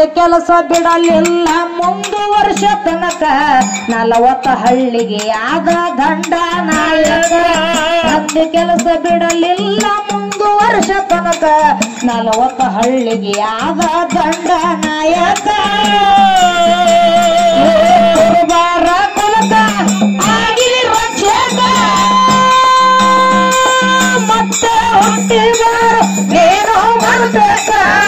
ಕೆಲಸ ಬಿಡಲಿಲ್ಲ ಮುಂದುವರ್ಷ ತನಕ ನಲವತ್ತ ಹಳ್ಳಿಗೆ ಆದ ದಂಡ ನಾಯಕ ತಂದೆ ಕೆಲಸ ಬಿಡಲಿಲ್ಲ ಮುಂದುವರ್ಷ ತನಕ ನಲವತ್ತ ಹಳ್ಳಿಗೆ ಆದ ದಂಡ ನಾಯಕ ಬಾರ ಕುಲಕ ಆಗಿರಿ ರಕ್ಷಕ ಮತ್ತೆ ಹುಟ್ಟಿದಾರ ಏನೋ ಮಾಡ್ಬೇಕ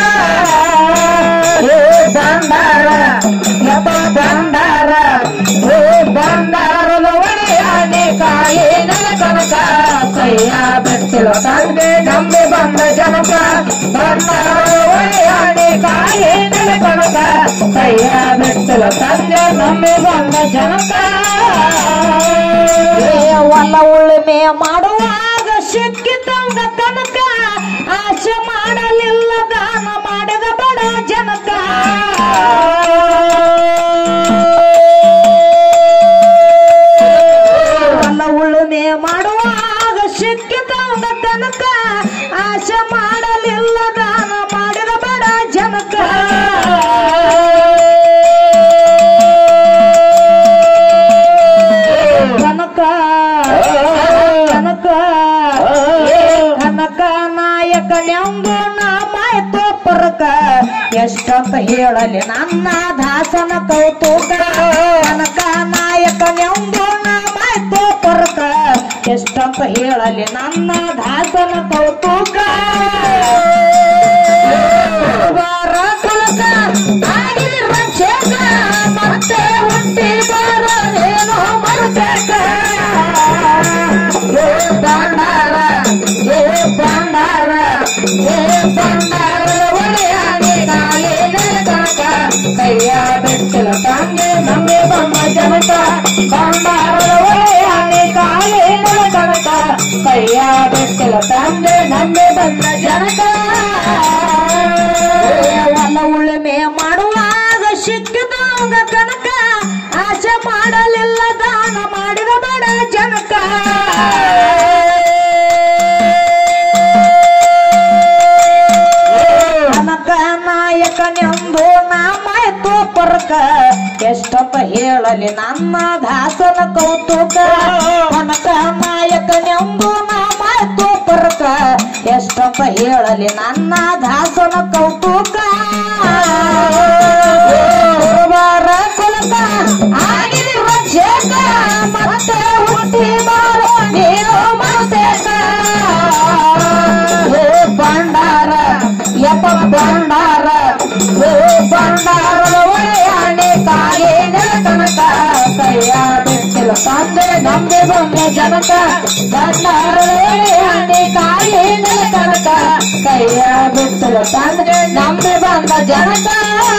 ಏ ಬಂಡಾರ ಯಪ ಬಂಡಾರ ಏ ಬಂಡಾರದ ಒಡೆಯಾನೆ ಕಾಯಿ ನನ ಕನಕ ಕೈಯ ಬೆಟ್ಟಿಲ ತಂದೆ ನಂಬಿ ಬಂದ ಜನಕ ಬಂಡಾರದ ಒಡೆಯಾನೆ ಕಾಯಿ ನನ ಕನಕ ಕೈಯ ಬೆಟ್ಟಿಲ ತಂದೆ ನಂಬಿ ಬಂದ ಜನಕ ಹೊಲ ಉಳುಮೆ ಮಾಡುವಾಗ ಸಿಕ್ಕಿತಂಗ ತನಕ ಆಸೆ ಮಾಡಲಿಲ್ಲ ದಾನ ಮಾಡಿದ ಬಡ ಜನಕ ಹೊಲ ಉಳುಮೆ ಮಾಡುವಾಗ ಸಿಕ್ಕಿತಂಗ ತನಕ ಆಸೆ ಮಾಡಲಿಲ್ಲ ದಾನ ಮಾಡಿದ ಬಡ ಜನಕ ಕನಕ ಕನಕ ಏ ಕನಕ ನಾಯಕನೆಂದು ನಾಮಾಯ್ತು ಪರಕ ಎಷ್ಟಂತ ಹೇಳಲಿ ನನ್ನ ದಾಸನ ಕೌತುಕ ಕನಕ ನಾಯಕನೆಂದು ನಾಮಾಯ್ತು ಪರಕ ಎಷ್ಟಂತ ಹೇಳಲಿ ನನ್ನ ದಾಸನ ಕೌತುಕ ಬಾರ ಕುಲಕ ಆಗಿರಿ ರಕ್ಷಕ ಮತ್ತೆ ಹುಟ್ಟಿ ಬರೋದೇನೋ ಮರುಬೇಕ ಏ ಬಂಡಾರ ಏ ಬಂಡಾರ ಏ ಬಂಡಾರ ಒಡೆಯಾನೆ ಕಾಲೇ ಕನಕ ಕೈಯ ಬೆಟ್ಟಲ ತಂದೆ ನಮ್ಮೆ ಬಮ್ಮ ಜನಕ ಬಂಡಾರದ ಒಡೆಯಾನೆ ಕಾಲೇ ಕನಕ ಕೈಯ ಬೆಟ್ಟಲ ತಂದೆ ನಮ್ಮೆ ಬಂದ ಜನಕ ಹೊಲ ಉಳುಮೆ ಮಾಡುವಾಗ ಸಿಕ್ಕಿದಾಗ ಕನಕ ಆಸೆ ಮಾಡಲಿಲ್ಲ ದಾನ ಮಾಡಿದ ಬಡ ಜನಕ ಕನಕ ನಾಯಕನೆಂದು ನಾಮಾಯ್ತು ಪರಕ ಎಷ್ಟಪ್ಪ ಹೇಳಲಿ ನನ್ನ ದಾಸನ ಕೌತುಕ ಕನಕ ನಾಯಕನೆಂದು ನಾಮಾಯ್ತು ಪರಕ ಎಷ್ಟಪ್ಪ ಹೇಳಲಿ ನನ್ನ ದಾಸನ ಕೌತುಕ ಬಾರ ಕುಲಕ ಆಗಿದೆ ರಕ್ಷಕ ಮತ್ತೆ ಹುಟ್ಟಿ ಬಾರೋ ನೀನು ಮರುತೇಕ ಏ ಬಂಡಾರ ಯಪ ಬಂಡಾರ ಏ ಬಂಡಾರದ ಒಡೆಯಾನೆ ಕಾಯೇ ಕನಕ ಕೈಯ ಬಿಟ್ಟಿಲ್ಲ ತಂದೆ ನಂಬಿ ಬಂದ ಜನಕ ಬಂಡಾರದ ಒಡೆಯಾನೆ ಕಾಯೇ ಕನಕ ಕೈಯ ಬಿಟ್ಟಿಲ್ಲ ತಂದೆ ನಂಬಿ ಬಂದ ಜನಕ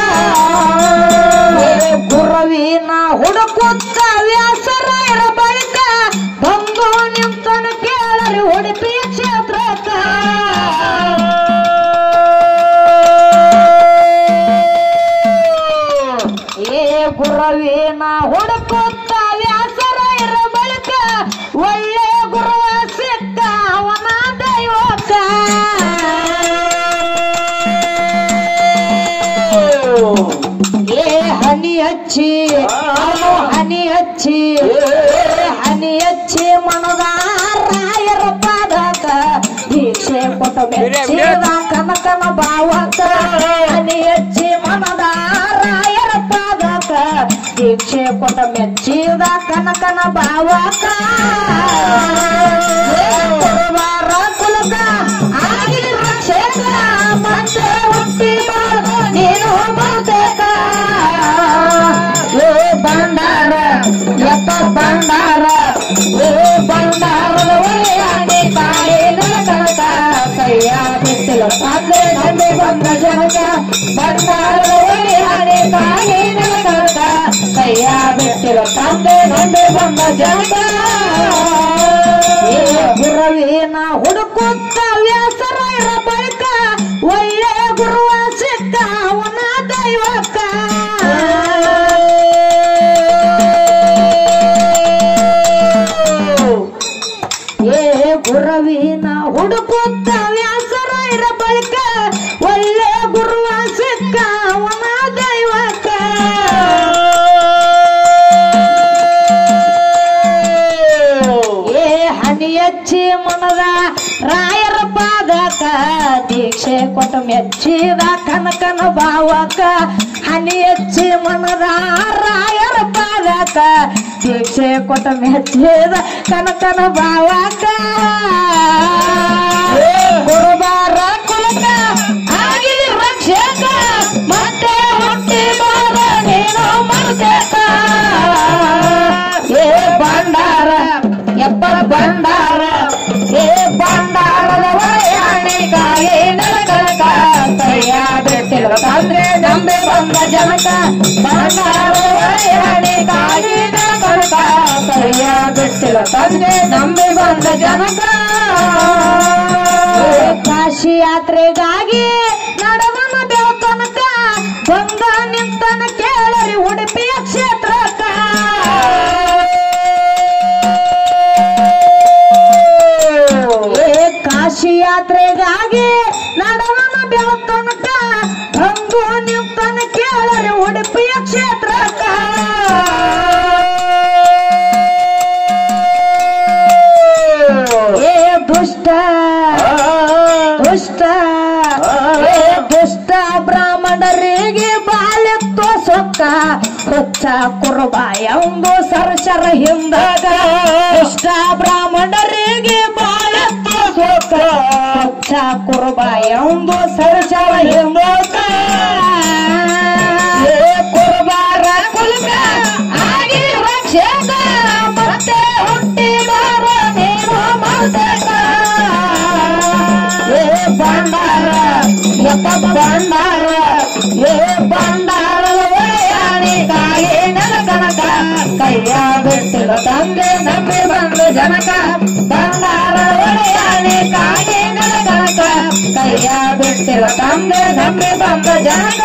ಏ ಗುರವಿನ ಹುಡುಕುತ್ತ ವ್ಯಾಸರಾಯರ ಬಳಿಕ ಬಂದು ನಿಂತನು ಕೇಳಲಿ ಉಡುಪಿ ಕ್ಷೇತ್ರಕ್ಕ ಏ ಗುರವಿನ ಹುಡುಕುತ್ತ ವ್ಯಾಸರಾಯರ ಬಳಿಕ ಒಳ್ಳೆ ಗುರುವ ಸಿಕ್ಕ ಅವನ ದೈವಕ್ಕ ಏ ಹನಿ ಹಚ್ಚಿ ಅವನು ಹನಿ ಹಚ್ಚಿ ಏ ಹನಿ ಹಚ್ಚಿ ಮನದ ರಾಯರ ಪಾದಕ ದೀಕ್ಷೆ ಕೊಟ್ಟು ಮೆಚ್ಚಿದ ಕನಕನ ಭಾವಕ ಹನಿ ಹಚ್ಚಿ ಮನದ ರಾಯರ ಪಾದಕ ದೀಕ್ಷೆ ಕೊಟ್ಟು ಮೆಚ್ಚಿದ ಕನಕನ ಭಾವಕ ಏ ಕುರುಬಾರ ಕುಲಕ ಆಗಿರಿ ರಕ್ಷಕ ಮತ್ತೆ ಹುಟ್ಟಿ ಬಾಳ ನೀನು ಬಹುತೇಕ ಏ ಬಂಡಾರ ಯಪ್ಪ ಬಂಡಾರ ಏ ಬಂಡಾರದ ಒಳೆಯಾನೆ ತಾಯಿ ಕನಕ ಕೈಯ ಬಿಟ್ಟಿಲ್ಲ ತಂದೆ ನಂಬಿ ಬಂದ ಜನಕ ಬಂಡಾರದ ಒಳೆಯಾನೆ ತಾಯಿ ಕನಕ ಕೈಯ ಬಿಟ್ಟಿಲ್ಲ ತಂದೆ ನಂಬಿ ಬಂದ ಜನಕ ಏ ಗುರವಿನ ಹುಡುಕುತ್ತ ವ್ಯಾಸರಾಯರ ಬಳಿಕ ಒಳ್ಳೆ ಗುರುವ ಸಿಕ್ಕ ಅವನ ದೈವಕ್ಕ ಏ ಗುರವಿನ ಹುಡುಕುತ್ತ ವ್ಯಾಸರಾಯರ ಬಳಿಕ ಒಳ್ಳೆ ಗುರುವ ಸಿಕ್ಕ ಅವನ ರಾಯರ ಪಾದಕ ದೀಕ್ಷೆ ಕೊಟ್ಟ ಮೆಚ್ಚಿದ ಕನಕನ ಭಾವಕ ಹನಿ ಹೆಚ್ಚಿ ಮನದ ರಾಯರ ಪಾದಕ ದೀಕ್ಷೆ ಕೊಟ್ಟ ಮೆಚ್ಚಿದ ಕನಕನ ಭಾವಕ ಗುರುಬಾರ ಕುಲಕ ಆಗಿದೆ ರಕ್ಷಕ ಮತ್ತೆ ಹುಟ್ಟಿ ಬಾರ ನೀನು ಮರುತೇಕ ಏ ಭಂಡಾರ ಎಪ್ಪ ಭಂಡಾರ ಏ ಭಂಡಾರದ ಹೊರೆಯಾಣಿಗಾಗಿ ನಲಕನಕ ಕೈಯ ಬಿಟ್ಟಿರುವ ತಂದ್ರೆ ನಂಬಿ ಬಂದ ಜನಕ ಭಂಡಾರದ ಹೊರೆಯಾಣಿಗಾಗಿ ನಲಕನಕ ಕೈಯ ಬಿಟ್ಟಿರುವ ತಂದೆ ನಂಬಿ ಬಂದ ಜನಕ ಕಾಶಿ ಯಾತ್ರೆಗಾಗಿ ನಡೆದನ ಬೆಳತನಕ ಬಂದ ನಿಂತನ ಕೇಳರಿ ಉಡುಪಿಯ ಕ್ಷೇತ್ರಕ್ಕ ಏ ಕಾಶಿ ಯಾತ್ರೆಗಾಗಿ ನಡೆದನ ಬೆಳತನಕ ಬಂದು ನಿಂತನ ಕೇಳರಿ ಉಡುಪಿಯ ಕ್ಷೇತ್ರಕ್ಕ ಏ ದುಷ್ಟ ದುಷ್ಟ ಏ ದುಷ್ಟ ಬ್ರಾಹ್ಮಣರಿಗೆ ಬಾಲ್ಯತ್ವ ಸೊಕ್ಕ ಹೊಚ್ಚ ಕುರುಬ ಎಂದು ಸರಸರ ಹಿಂದಾಗ ದುಷ್ಟ ಬ್ರಾಹ್ಮಣರಿಗೆ ಬಾಲ್ಯತ್ವ ಸೊಕ್ಕ ಹೊಚ್ಚ ಕುರುಬ ಎಂದು ಸರಸರ ಹಿಂದಾಗ ಏ ಕುರುಬಾರ ಕುಲಕ ಆಗಿ ರಕ್ಷಕ ಮತ್ತೆ ಹುಟ್ಟಿ ಬಾರ ನೀನು ಮರ್ತಕ ಏ ಭಂಡಾರ ಯಪ್ಪ ಭಂಡಾರ ಏ ಭಂಡಾರದ ಒಳೆಯಾಣಿಗಾಗಿ ನನಗನಕ ಕೈಯ ಬಿಟ್ಟಿರ ತಂದೆ ನಂಬಿ ಬಂದು ಜನಕ ಭಂಡಾರ ಒಳೆಯಾಣಿಗಾಗಿ ನನಗನಕ ಕೈಯ ಬಿಟ್ಟಿರ ತಂದೆ ನಂಬಿ ಬಂದ ಜನಕ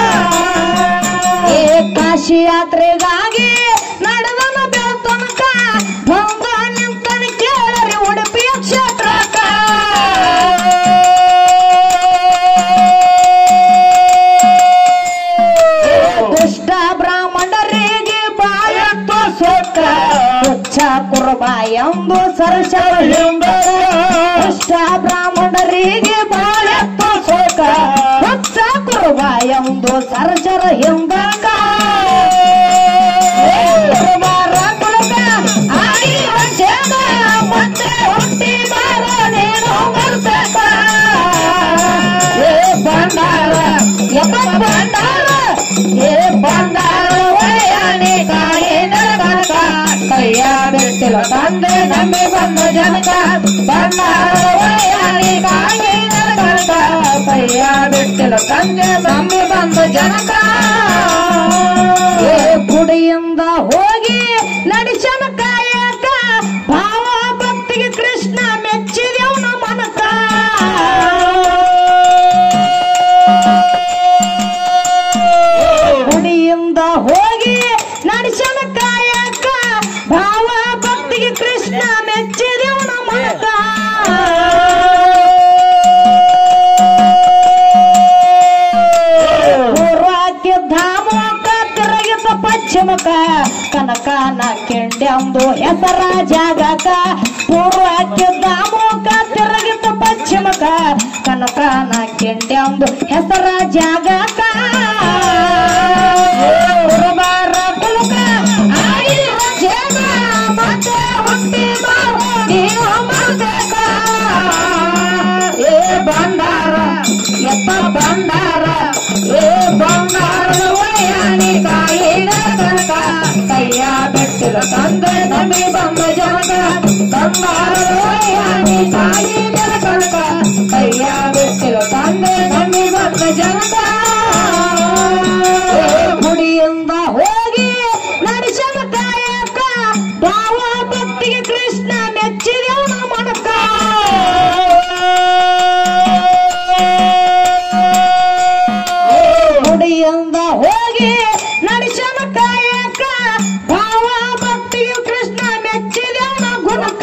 ಏ ಕಾಶಿ ಯಾತ್ರೆಗಾಗಿ ನಡೆದನ ಬೆಳತನಕ ಬಂದ ನಿಂತನ ಕೇಳರಿ ಉಡುಪಿಯ ಕ್ಷೇತ್ರಕ್ಕ ಏ ದುಷ್ಟ ಬ್ರಾಹ್ಮಣರಿಗೆ ಬಾಯತ್ತ ಸೋಕ ಹುಚ್ಚ ಕುರುಬ ಎಂದು ಸರಸರ ದುಷ್ಟ ಬ್ರಾಹ್ಮಣರಿಗೆ ಬಾಯತ್ತ ಸೋಕ ಹುಚ್ಚ ಕುರುಬ ಎಂದು ಸರಸರ ಹಿಂದಕ ಏ ಕುರುಬಾರ ಕುಲಕ ಆಗಿ ರಕ್ಷಕ ಮತ್ತೆ ಹುಟ್ಟಿ ಬಾರ ನೀನು ಮರ್ತಕ ಏ ಭಂಡಾರ ಯಪ್ಪ ಭಂಡಾರ ಏ ಭಂಡಾರ ಒಳೆಯಾಣಿ ಕಾಯಿ ನರಗನಕ ಕೈಯ ಬಿಟ್ಟಿಲ್ಲ ತಂದೆ ನಂಬಿ ಬಂದ ಜನಕ ಭಂಡಾರ ಒಳೆಯಾಣಿ ಕಾಯಿ ನರಗನಕ ಕೈಯ ಬಿಟ್ಟಿಲ್ಲ ತಂದೆ ನಂಬಿ ಬಂದ ಜನಕ ಏ ಗುಡಿಯಿಂದ ಹೋಗಿ ನಡೆಸನ ಕಾಯಕ ಭಾವ ಭಕ್ತಿಗೆ ಕೃಷ್ಣ ಮೆಚ್ಚಿದೆವನ ಮನಕ ಗುಡಿಯಿಂದ ಹೋಗಿ ನಡೆಸನ ಕಾಯಕ ಭಾವ ಭಕ್ತಿಗೆ ಕೃಷ್ಣ ಮೆಚ್ಚಿದೆವನ ಮನಕ ಪೂರ್ವಕ್ಕೆ ಧಾಮಕ ತಿರುಗಿದ ಪಶ್ಚಿಮಕ ಕನಕನ ಕೆಂಡೆಂದು ಹೆಸರ ಜಾಗಕ ಪೂರ್ವಕ್ಕೆ ಧಾಮಕ ತಿರುಗಿದ ಪಶ್ಚಿಮಕ ಕನಕನ ಕೆಂಡೆಂದು ಹೆಸರ ಜಾಗಕ ಕುರುಬಾರ ಕುಲಕ ಆಗಿ ಜಗ ಮತ್ತೆ ಹುಟ್ಟಿ ಬಾರ ನೀವು ಮರ್ದಕ. ಏ ಭಂಡಾರ ಎಪ್ಪ ಭಂಡಾರ ಏ ಭಂಡಾರದ ಒಳೆಯಾಣಿ ಕಾಯಿ ಕನಕ ಕೈಯ ಬಿಟ್ಟಿರ ತಂದೆ ನಮಿ ಬಂದ ಜನಕ ಬಂಗಾರದ ಒಳೆಯಾಣಿ ಕಾಯಿ ಕನಕ ಕೈಯ ಬಿಟ್ಟಿರ ತಂದೆ ನಮಿ ಬಂದ ಜನಕ ಏ ಗುಡಿಯಿಂದ ಹೋಗಿ ನಡೆಸನ ಕಾಯಕ ಭಾವ ಭಕ್ತಿಗೆ ಕೃಷ್ಣ ಮೆಚ್ಚಿದವನ ಮನಕ ಗುಡಿಯಿಂದ ಹೋಗಿ ನಡೆಸನ ಕಾಯಕ ಭಾವ ಭಕ್ತಿಗೆ ಕೃಷ್ಣ ಮೆಚ್ಚಿದವನ ಗುಣಕ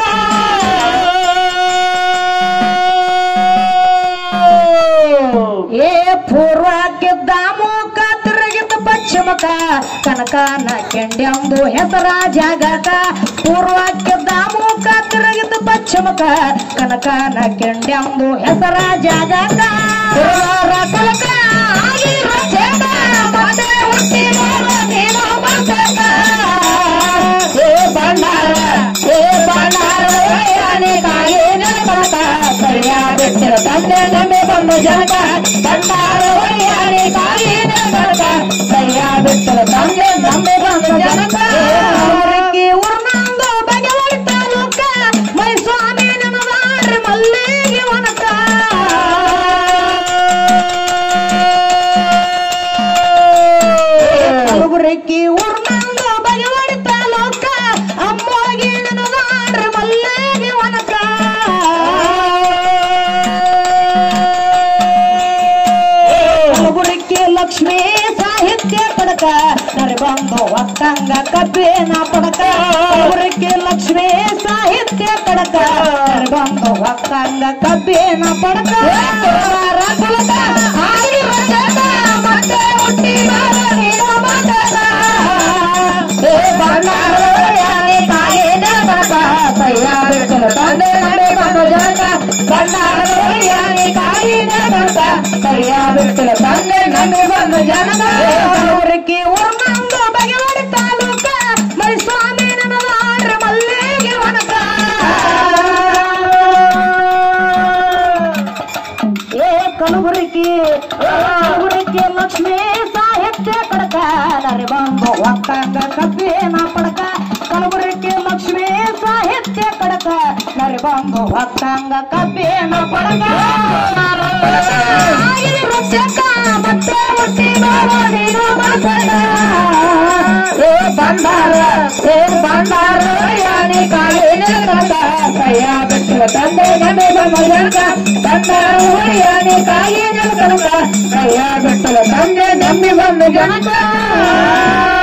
ಏ ಪೂರ್ವಕ್ಕೆ ದಾಮೋಕ ತಿರುಗಿದ ಪಶ್ಚಿಮ ಪಶ್ಚಿಮಕ ಕನಕನ ಕೆಂಡೆಂದು ಹೆಸರ ಜಾಗಕ ಪೂರ್ವಕ್ಕಿದ್ದ ಮುಖ ತಿರುಗಿದ್ದು ಪಶ್ಚಿಮಕ ಕನಕನ ಕೆಂಡೆಂದು ಹೆಸರ ಜಾಗಕ ಪುರಾರ ಕನಕ ಆಗಿರೋ ಚೇತ, ಮತ್ತೆ ಹುಟ್ಟಿ ಬರೋ ನೀನು ಬಂದಕ. ಏ ಬಣ್ಣಾರ, ಏ ಬಣ್ಣಾರ, ಅನೇಕಾಗಿ ನೆನಪಕ, ಸರಿಯಾದ ಬಿಟ್ಟಿರ ತಂದೆ ನಂಬಿ ಬಂದು ಜನಕ ಬಂಡಾರ ಅನೇಕಾಗಿ ನೆನಪಕ, ಸರಿಯಾದ ಬಿಟ್ಟಿರ ತಂದೆ ನಂಬಿ ಬಂದು ಜನಕ ಊರಿಗೆ ಊರ್ನಂದು ಬಗೆವರಿ ತಾಲೂಕ ಮೈ ಸ್ವಾಮಿ ನನದಾರಿ ಮಲ್ಲಿಗೆ ವನಕ ಕಲಬುರಗಿ ಊರ್ನಂದು ಬಗೆವರಿ ತಾಲೂಕ ಅಮ್ಮೋಗಿ ನನದಾರಿ ಮಲ್ಲಿಗೆ ವನಕ ಕಲಬುರಗಿ ಲಕ್ಷ್ಮೀ ಸಾಹಿತ್ಯ ಪಡಕ ನರಿಬಂದು ಒಕ್ಕಂಗ ಕಬ್ಬೇನ ಪಡಕ ಕಲಬುರಗಿ ಲಕ್ಷ್ಮೀ ಸಾಹಿತ್ಯ ಪಡಕ ನರಿಬಂದು ಒಕ್ಕಂಗ ಕಬ್ಬೇನ ಪಡಕ ಕೋಲಾರ ಕಲಕ ಆಗಿರೋ ಚೇತ, ಮತ್ತೆ ಹುಟ್ಟಿ ಬಾರ ನೀನು ಮಾತಕ. ಏ ಬಣ್ಣಾರ ಯಾರೇ ಕಾಯಿ ನೆನಪಕ, ಕೈಯ ಬಿಟ್ಟರು ತಂದೆ ನಡೆ ಬಂದು ಜನಕ ಬಣ್ಣಾರ ಯಾರೇ ಕಾಯಿ ನೆನಪಕ, ಕೈಯ ಬಿಟ್ಟರು ತಂದೆ ನಡೆ ಬಂದು ಜನಕ ಊರಿಗೆ ಊರ್ನಂದು ಬಗೆವರಿ ತಾಲೂಕ ಮೈ ಸ್ವಾಮಿ ನನದಾರ ಮಲ್ಲಿಗೆ ವನಕ ಏ ಕಲಬುರಗಿ ಕಲಬುರಗಿ ಲಕ್ಷ್ಮೀ ಸಾಹಿತ್ಯ ಕಡಕ ನರಿ ಬಂದು ಒಕ್ಕಂಗ ಕಬ್ಬೇನ ಪಡಕ ಕಲಬುರಗಿ ಲಕ್ಷ್ಮೀ ಸಾಹಿತ್ಯ ಕಡಕ ನರಿ ಬಂದು ಒಕ್ಕಂಗ ಕಬ್ಬೇನ ಪಡಕ ಆಗಿರೋ ಚಕ್ಕ ಮತ್ತೆ ಹುಟ್ಟಿ ಬಾರೋ ನೀನು ಮನಸನ. ಏ ಬಂಡಾರ ಏ ಬಂಡಾರ ಯಾನೆ ಕಾಯಿ ನೆಲಕ ಕೈಯ ಬಿಟ್ಟು ತಂದೆ ನಡೆ ಬಂದ ಜನಕ ಬಂಡಾರ ಯಾನೆ ಕಾಯಿ ನೆಲಕ ಕೈಯ ಬಿಟ್ಟು ತಂದೆ ನಂಬಿ ಬಂದ ಜನಕ